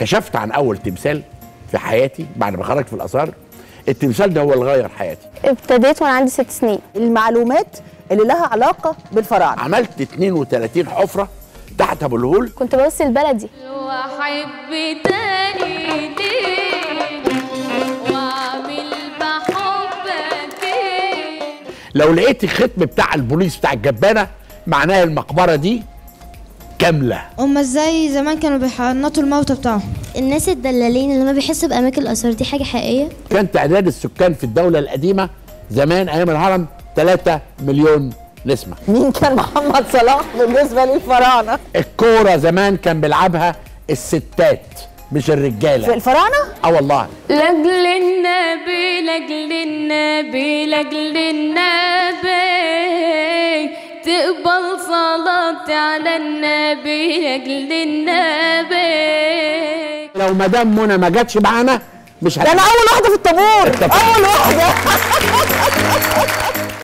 كشفت عن اول تمثال في حياتي بعد ما خرجت في الاثار التمثال ده هو اللي غير حياتي ابتديت وانا عندي ست سنين المعلومات اللي لها علاقه بالفراعنه عملت 32 حفره تحت ابو الهول كنت ببص البلدي واحب تاني ليه واعمل بحبك ايه لو لقيت الختم بتاع البوليس بتاع الجبانه معناها المقبره دي كامله هما ازاي زمان كانوا بيحنطوا الموتى بتاعهم الناس الدلالين اللي ما بيحسوا باماكن الاثار دي حاجه حقيقيه كان تعداد السكان في الدوله القديمه زمان ايام الهرم 3 مليون نسمه مين كان محمد صلاح بالنسبه للفراعنه الكوره زمان كان بيلعبها الستات مش في الرجاله الفراعنه اه والله لاجل النبي لاجل النبي لاجل النبي تقبل صلاتي على النبي لاجل النبي لو مدام منى ما جاتش معانا مش ده انا اول واحده في الطابور الطابور. اول واحده